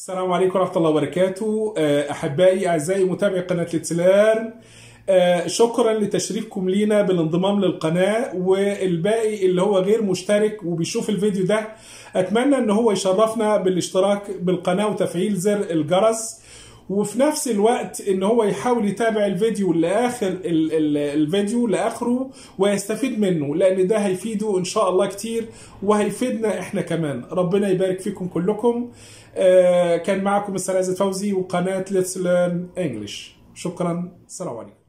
السلام عليكم ورحمة الله وبركاته أحبائي أعزائي متابعي قناة لتسلان شكرا لتشريفكم لينا بالانضمام للقناة والباقي اللي هو غير مشترك وبيشوف الفيديو ده أتمنى أن هو يشرفنا بالاشتراك بالقناة وتفعيل زر الجرس وفي نفس الوقت ان هو يحاول يتابع الفيديو لاخر ال- ال- الفيديو لاخره ويستفيد منه لان ده هيفيده ان شاء الله كتير وهيفيدنا احنا كمان ربنا يبارك فيكم كلكم آه، كان معكم استاذ عزت فوزي وقناه ليتس ليرن انجلش شكرا السلام عليكم